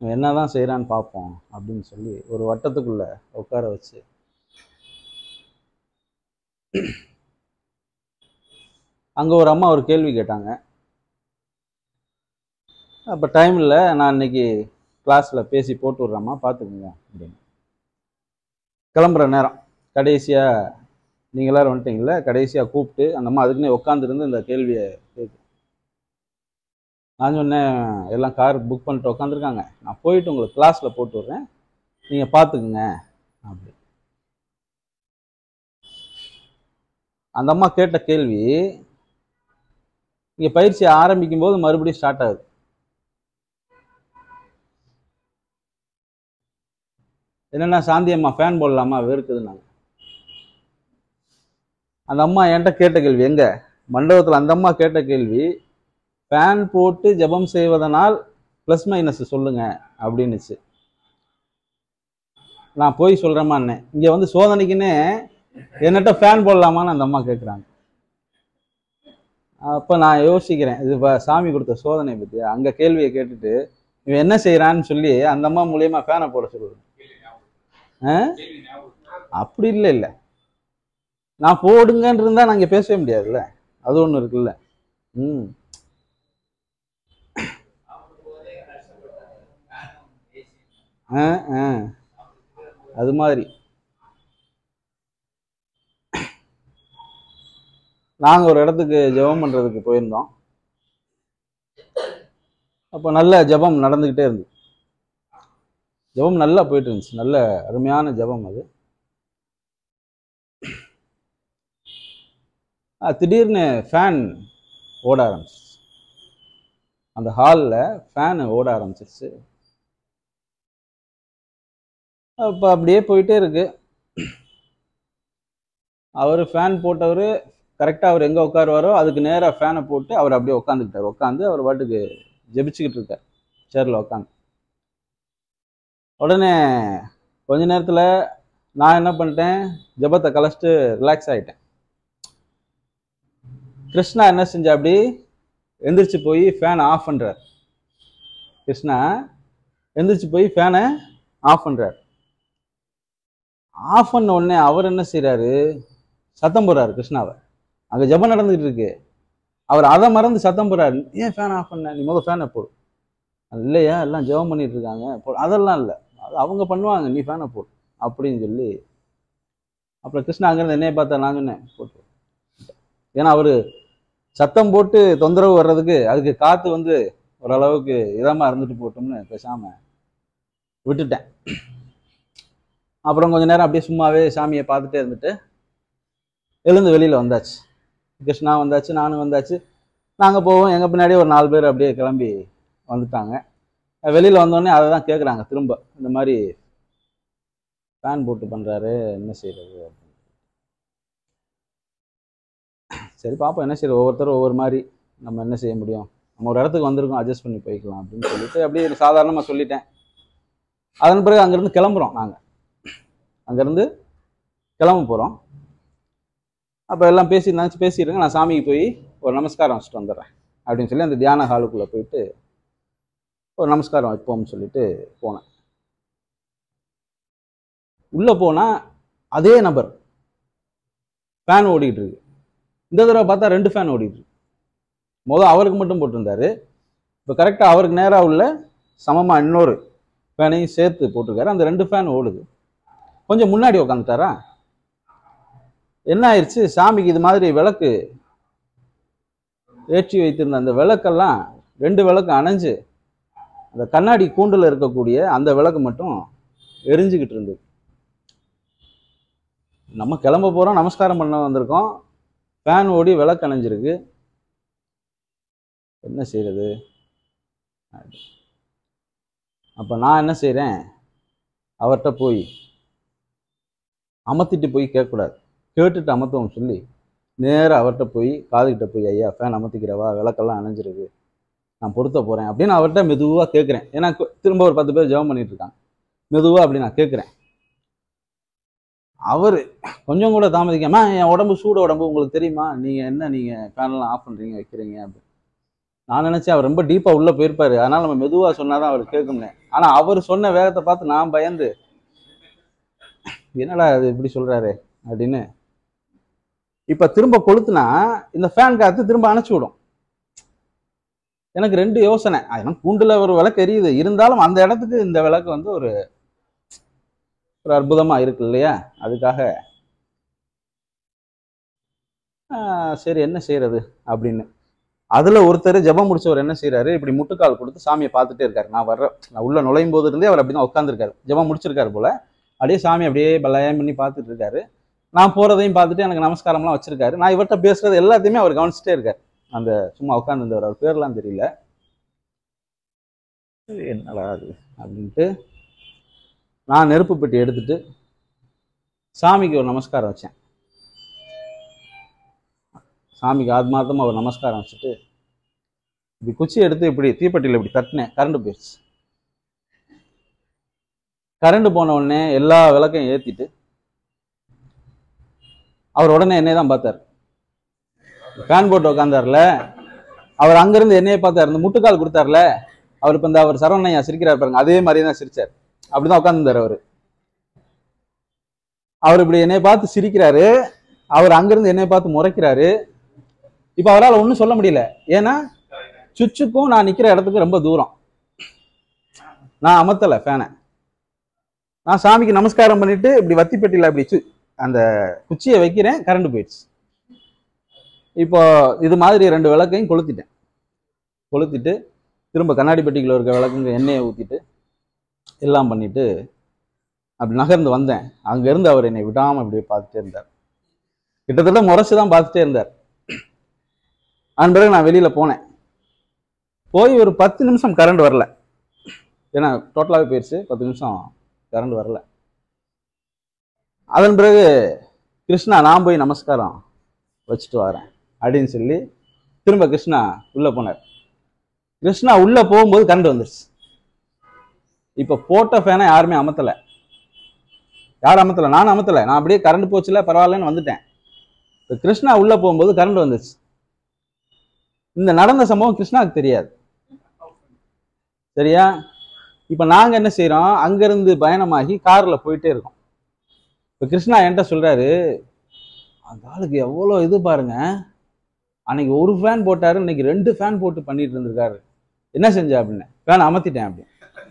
இவன் என்னதான் செய்கிறான்னு பார்ப்போம் அப்படின்னு சொல்லி ஒரு வட்டத்துக்குள்ள உட்கார வச்சு அங்கே ஒரு அம்மா ஒரு கேள்வி கேட்டாங்க அப்போ டைம் இல்லை நான் இன்னைக்கு கிளாஸில் பேசி போட்டு விட்றேம்மா பார்த்துக்குங்க அப்படின்னு கிளம்புற நேரம் கடைசியாக நீங்கள் எல்லாரும் வந்துட்டீங்களே கடைசியாக கூப்பிட்டு அந்த அம்மா அதுக்குன்னே உட்காந்துருந்து இந்த கேள்வியை கேட்கு நான் சொன்னேன் எல்லாம் கார் புக் பண்ணிட்டு உட்காந்துருக்காங்க நான் போயிட்டு உங்களுக்கு கிளாஸில் போட்டு விட்றேன் நீங்கள் பார்த்துக்குங்க அப்படி அந்த அம்மா கேட்ட கேள்வி இங்கே பயிற்சி ஆரம்பிக்கும் போது மறுபடியும் ஸ்டார்ட் ஆகுது என்னென்னா சாந்தி அம்மா ஃபேன் போடலாமா வெறுக்குதுன்னாங்க அந்த அம்மா என்கிட்ட கேட்ட கேள்வி எங்க மண்டபத்தில் அந்த அம்மா கேட்ட கேள்வி ஃபேன் போட்டு ஜெபம் செய்வதனால் ப்ளஸ் மைனஸ் சொல்லுங்க அப்படின்னுச்சு நான் போய் சொல்கிறேம்மான்னே இங்கே வந்து சோதனைக்குன்னே என்னட்ட ஃபேன் போடலாமான்னு அந்த அம்மா கேட்குறாங்க அப்போ நான் யோசிக்கிறேன் இது இப்போ சாமி கொடுத்த சோதனை பற்றி அங்கே கேள்வியை கேட்டுட்டு இவன் என்ன செய்கிறான்னு சொல்லி அந்த அம்மா மூலியமா ஃபேனை போட சொல்லுவேன் ஆ அப்படி இல்லை இல்லை நான் போடுங்கன்னு இருந்தால் நான் இங்கே பேசவே முடியாதுல்ல அது ஒன்று இருக்குல்ல ம் ஆ ஆ அது மாதிரி நாங்கள் ஒரு இடத்துக்கு ஜெபம் பண்ணுறதுக்கு போயிருந்தோம் அப்போ நல்ல ஜெபம் நடந்துக்கிட்டே இருந்தது ஜெபம் நல்லா போயிட்டு இருந்துச்சு நல்ல அருமையான ஜெபம் அது ஆ, திடீர்னு ஃபேன் ஓட ஆரம்பிச்சிருச்சு அந்த ஹாலில் ஃபேனு ஓட ஆரம்பிச்சிருச்சு அப்போ அப்படியே போயிட்டே இருக்கு அவர் ஃபேன் போட்டவர் கரெக்டாக அவர் எங்கே உட்காருவாரோ அதுக்கு நேராக ஃபேனை போட்டு அவர் அப்படியே உட்காந்துக்கிட்டார் உட்காந்து அவர் பாட்டுக்கு ஜெபிச்சுக்கிட்டு இருக்கார் சேரில் உட்காந்து உடனே கொஞ்ச நேரத்தில் நான் என்ன பண்ணிட்டேன் ஜெபத்தை கலைச்சிட்டு ரிலாக்ஸ் ஆகிட்டேன் கிருஷ்ணா என்ன செஞ்சா அப்படி எந்திரிச்சு போய் ஃபேனை ஆஃப் பண்ணுறார் கிருஷ்ணா எந்திரிச்சு போய் ஃபேனை ஆஃப் பண்ணுறார் ஆஃப் பண்ண உடனே அவர் என்ன செய்றாரு சத்தம் போடுறாரு கிருஷ்ணாவை அங்கே ஜெபம் நடந்துகிட்டு இருக்கு அவர் அதை மறந்து சத்தம் போடுறாரு ஏன் ஃபேன் ஆஃப் பண்ண நீ முதல் ஃபேனை போடு அது இல்லையா எல்லாம் ஜெபம் பண்ணிட்டு இருக்காங்க போ அதெல்லாம் இல்லை அது அவங்க பண்ணுவாங்க நீ ஃபேனை போடு அப்படின்னு சொல்லி அப்புறம் கிருஷ்ணா அங்கேருந்து என்னைய பார்த்தா நான் சொன்னேன் போட்டு ஏன்னா அவர் சத்தம் போட்டு தொந்தரவு வர்றதுக்கு அதுக்கு காற்று வந்து ஓரளவுக்கு இதமாக இருந்துட்டு போட்டோம்னு பேசாமல் விட்டுட்டேன் அப்புறம் கொஞ்ச நேரம் அப்படியே சும்மாவே சாமியை பார்த்துட்டே இருந்துட்டு எழுந்து வெளியில் வந்தாச்சு கிருஷ்ணா வந்தாச்சு நானும் வந்தாச்சு நாங்கள் போவோம் எங்கள் பின்னாடியே ஒரு நாலு பேர் அப்படியே கிளம்பி வந்துட்டாங்க வெளியில் வந்தோடனே அதை தான் கேட்குறாங்க திரும்ப இந்த மாதிரி ஃபேன் போட்டு பண்ணுறாரு என்ன செய்கிறது சரி பார்ப்போம் என்ன செய்யறது ஒவ்வொருத்தரும் ஒவ்வொரு மாதிரி நம்ம என்ன செய்ய முடியும் நம்ம ஒரு இடத்துக்கு வந்திருக்கோம் அட்ஜஸ்ட் பண்ணி போய்க்கலாம் அப்படின்னு சொல்லிட்டு அப்படியே சாதாரணமாக சொல்லிட்டேன் அதன் பிறகு அங்கேருந்து கிளம்புறோம் நாங்கள் அங்கேருந்து கிளம்ப போகிறோம் அப்போ எல்லாம் பேசி நினச்சி பேசிடுங்க நான் சாமிக்கு போய் ஒரு நமஸ்காரம் வச்சுட்டு வந்துடுறேன் அப்படின்னு சொல்லி அந்த தியான ஹாலுக்குள்ளே போயிட்டு ஒரு நமஸ்காரம் வைப்போம்னு சொல்லிட்டு போனேன் உள்ளே போனால் அதே நபர் ஃபேன் ஓடிக்கிட்டு இருக்கு இந்த தடவை பார்த்தா ரெண்டு ஃபேன் ஓடிட்டு இருக்கு முதல் அவருக்கு மட்டும் போட்டிருந்தாரு இப்போ கரெக்டாக அவருக்கு நேராக உள்ள சமமாக இன்னொரு ஃபேனையும் சேர்த்து போட்டிருக்காரு அந்த ரெண்டு ஃபேன் ஓடுது கொஞ்சம் முன்னாடி உக்காந்துட்டாரா என்ன ஆயிடுச்சு சாமிக்கு இது மாதிரி விளக்கு ஏற்றி வைத்திருந்த அந்த விளக்கெல்லாம் ரெண்டு விளக்கு அணைஞ்சு அந்த கண்ணாடி கூண்டில் இருக்கக்கூடிய அந்த விளக்கு மட்டும் எரிஞ்சுக்கிட்டு இருந்தது நம்ம கிளம்ப போகிறோம் நமஸ்காரம் பண்ண வந்திருக்கோம் ஃபேன் ஓடி விளக்கு அணைஞ்சிருக்கு என்ன செய்யறது அப்போ நான் என்ன செய்கிறேன் அவர்கிட்ட போய் அமர்த்திட்டு போய் கேட்கக்கூடாது கேட்டுட்டு அமர்த்தவும் சொல்லி நேராக அவர்கிட்ட போய் காதுகிட்ட போய் ஐயா ஃபேன் அமர்த்திக்கிறவா விளக்கெல்லாம் அணைஞ்சிருக்கு நான் பொருத்த போகிறேன் அப்படின்னு அவர்கிட்ட மெதுவாக கேட்குறேன் ஏன்னா கு- திரும்ப ஒரு பத்து பேர் ஜெபம் பண்ணிட்டு இருக்காங்க மெதுவாக அப்படி நான் கேட்குறேன் அவர் கொஞ்சம் கூட தாமதிக்காம என் உடம்பு சூடு உடம்பு உங்களுக்கு தெரியுமா நீங்கள் என்ன நீங்கள் ஃபேன்லாம் ஆஃப் பண்ணுறீங்க வைக்கிறீங்க அப்படி நான் நினைச்சேன் அவர் ரொம்ப டீப்பா உள்ள போயிருப்பாரு அதனால நம்ம மெதுவா சொன்னாதான் அவர் கேட்கும்னே ஆனா அவர் சொன்ன வேகத்தை பார்த்து நான் பயந்து என்னடா இது இப்படி சொல்றாரு அப்படின்னு இப்ப திரும்ப கொளுத்துனா இந்த ஃபேன் காத்து திரும்ப அணைச்சு விடும் எனக்கு ரெண்டு யோசனை ஆ, எனக்கு கூண்டுல ஒரு விளக்கு எரியுது இருந்தாலும் அந்த இடத்துக்கு இந்த விளக்கு வந்து ஒரு ஒரு அற்புதமா இருக்கு இல்லையா அதுக்காக ஆ, சரி என்ன செய்யறது அப்படின்னு அதுல ஒருத்தர் ஜெபம் முடிச்சவர் என்ன செய்யறாரு இப்படி முட்டுக்கால் கொடுத்து சாமியை பார்த்துட்டே இருக்காரு நான் வர்றேன் நான் உள்ள நுழையும் போது இருந்தே அவர் அப்படிதான் உட்காந்துருக்காரு ஜெபம் முடிச்சிருக்காரு போல அப்படியே சாமி அப்படியே பலயம் பண்ணி பார்த்துட்டு இருக்காரு நான் போறதையும் பார்த்துட்டு எனக்கு நமஸ்காரம்லாம் வச்சிருக்காரு நான் இவர்கிட்ட பேசுறது எல்லாத்தையுமே அவர் கவனிச்சுட்டே இருக்காரு அந்த சும்மா உட்காந்துருந்தவர் அவர் பேர்லாம் தெரியல சரி, என்னடா அது அப்படின்ட்டு நான் நெருப்பு பெட்டி எடுத்துட்டு சாமிக்கு ஒரு நமஸ்காரம் வச்சேன் சாமிக்கு ஆத்மார்த்தமா ஒரு நமஸ்காரம் வச்சுட்டு இப்படி குச்சி எடுத்து இப்படி தீப்பெட்டியில் இப்படி தட்டினேன் கரண்ட் போயிடுச்சு கரண்ட் போன உடனே எல்லா விளக்கையும் ஏத்திட்டு அவர் உடனே என்னைய தான் பார்த்தார் ஃபேன் போட்டு உட்காந்தார்ல அவர் அங்கிருந்து என்னைய பார்த்தார் இந்த முட்டுக்கால் கொடுத்தார்ல அவர் இப்ப இந்த அவர் சரவணையா சிரிக்கிறார் பாருங்க அதே மாதிரி தான் சிரிச்சார் அப்படிதான் உட்காந்துருந்தார் அவரு அவர் இப்படி என்னைய பார்த்து சிரிக்கிறாரு அவர் அங்கிருந்து என்னைய பார்த்து முறைக்கிறாரு இப்ப அவரால் ஒண்ணும் சொல்ல முடியல ஏன்னா சுச்சுக்கும் நான் நிக்கிற இடத்துக்கு ரொம்ப தூரம் நான் அமர்த்தல ஃபேனை நான் சாமிக்கு நமஸ்காரம் பண்ணிட்டு இப்படி வத்தி பெட்டியில அப்படி சு- அந்த குச்சியை வைக்கிறேன் கரண்ட் போயிடுச்சு இப்போ இது மாதிரி ரெண்டு விளக்கையும் கொளுத்திட்டேன் கொளுத்திட்டு திரும்ப கண்ணாடி பெட்டிக்குள்ள இருக்க விளக்குங்க எண்ணெயை ஊத்திட்டு எல்லாம் பண்ணிட்டு அப்படி நகர்ந்து வந்தேன் அங்க இருந்து அவர் என்னை விடாம அப்படியே பார்த்துட்டே இருந்தார் கிட்டத்தட்ட முறைச்சு தான் பார்த்துட்டே இருந்தார் அதன் பிறகு நான் வெளியில போனேன் போய் ஒரு பத்து நிமிஷம் கரண்ட் வரல ஏன்னா டோட்டலாகவே போயிடுச்சு பத்து நிமிஷம் கரண்ட் வரல அதன் பிறகு கிருஷ்ணா நான் போய் நமஸ்காரம் வச்சுட்டு வரேன் அப்படின்னு சொல்லி திரும்ப கிருஷ்ணா உள்ள போனார் கிருஷ்ணா உள்ள போகும்போது கரண்ட் வந்துருச்சு இப்ப போட்ட ஃபேனை யாருமே அமத்தல யாரும் அமத்தல நான் அமத்தல நான் அப்படியே கரண்ட் போச்சுல பரவாயில்லன்னு வந்துட்டேன் இப்ப கிருஷ்ணா உள்ள போகும்போது கரண்ட் வந்துருச்சு இந்த நடந்த சம்பவம் கிருஷ்ணாவுக்கு தெரியாது சரியா இப்ப நாங்க என்ன செய்றோம் அங்கிருந்து பயணமாகி கார்ல போயிட்டே இருக்கோம் இப்ப கிருஷ்ணா என்கிட்ட சொல்றாரு அந்த ஆளுக்கு எவ்வளவு இது பாருங்க அன்னைக்கு ஒரு ஃபேன் போட்டாரு இன்னைக்கு ரெண்டு ஃபேன் போட்டு பண்ணிட்டு இருந்திருக்காரு என்ன செஞ்ச அப்படின்னு ஃபேன் அமர்த்திட்டேன் அப்படி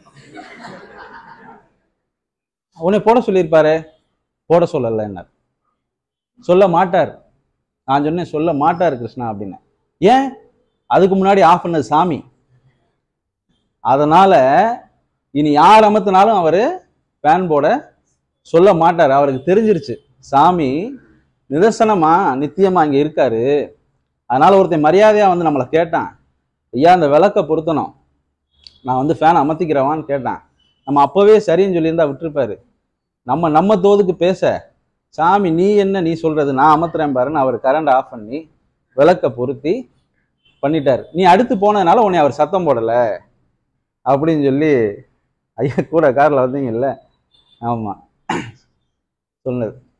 உன்னை போட சொல்லியிருப்பாரு போட சொல்லல என்ன சொல்ல மாட்டார் நான் சொன்னேன் சொல்ல மாட்டார் கிருஷ்ணா அப்படின்னு ஏன் அதுக்கு முன்னாடி ஆஃப் பண்ணது சாமி அதனால இனி யார் அமர்த்தினாலும் அவரு ஃபேன் போட சொல்ல மாட்டார் அவருக்கு தெரிஞ்சிருச்சு சாமி நிதர்சனமா நித்தியமா இங்க இருக்காரு அதனால ஒருத்தன் மரியாதையா வந்து நம்மளை கேட்டான் ஐயா அந்த விளக்க பொருத்தணும் நான் வந்து ஃபேன் அமர்த்திக்கிறவான்னு கேட்டான் நம்ம அப்பவே சரின்னு சொல்லியிருந்தா விட்டுருப்பாரு நம்ம நம்ம தோதுக்கு பேச சாமி நீ என்ன நீ சொல்றது நான் அமர்த்துறேன் பாருன்னு அவர் கரண்ட் ஆஃப் பண்ணி விளக்க பொருத்தி பண்ணிட்டாரு நீ அடுத்து போனதுனால உன்னை அவர் சத்தம் போடல அப்படின்னு சொல்லி ஐயா கூட கார்ல வந்தீங்கல்ல ஆமா சொன்னது